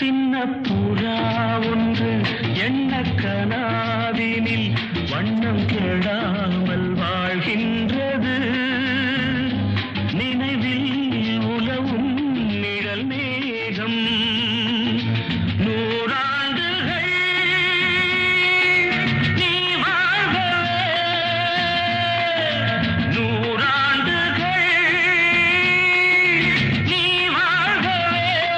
சின்ன புறா ஒன்று எண்ண கனாவினில் வண்ணம் கெடாமல் வாழ்கின்றது நினைவில் உலவும் நிழல் மேகம் நூறாண்டுகள் நீ வாழ்கவே நூறாண்டுகள் நீ வாழ்கவே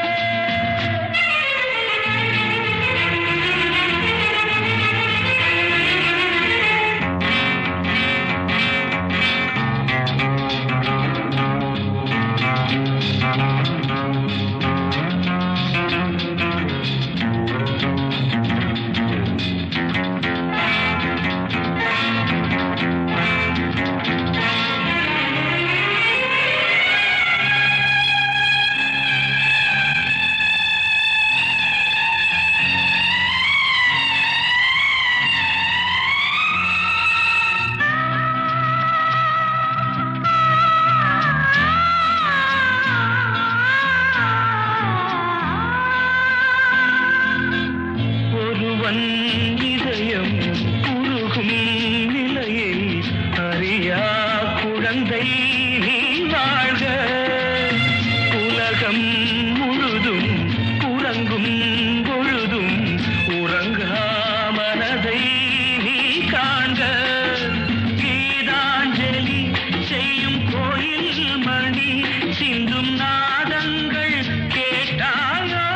ஒருவன் இதயம் உருகும் நிலையை அறியா குழந்தை நீ வாழ்க உலகம் முழுதும் உறங்கும் பொழுதும் உறங்கா மனதை நீ காண்க கீதாஞ்சலி செய்யும் கோயில் மணி சிந்தும் நாதங்கள் கேட்டாயோ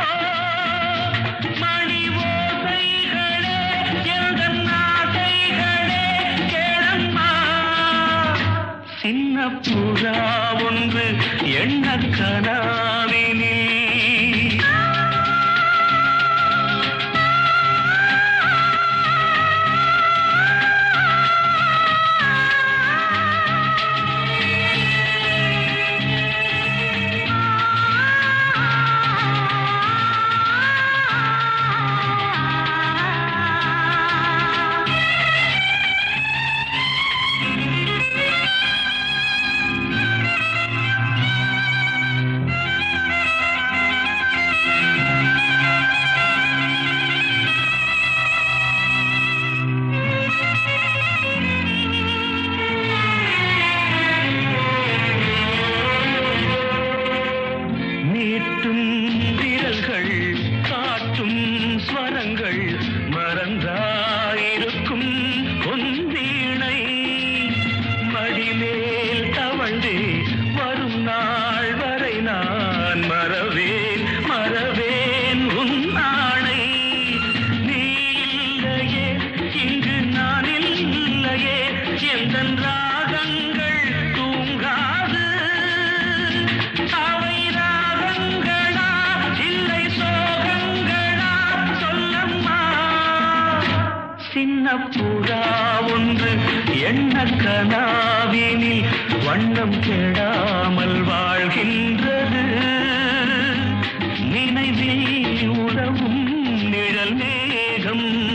மணி ஓசைகளே எந்தன் ஆசைகளே கேளம்மா சின்ன புறா ஒன்று எண்ண கனாவினே நீட்டும் விரல்கள் காட்டும் ஸ்வரங்கள் மறந்தாயிருக்கும் பொன்வீணை மடிமேல் தவழ்ந்தே வரும் நாள் வரை நான் மறவேன் மறவேன் உன் ஆணை நீ இல்லையே இங்கு நான் இல்லையே எந்தன் ராகங்கள் தூங்காது அவை ராகங்களா இல்லை சோகங்களா சொல்லம்மா சின்ன புறா ஒன்று எண்ண கனாவினில் வண்ணம் கெடாமல் வாழ்கின்றது நினைவில் உறவும் நிழல் மேகம்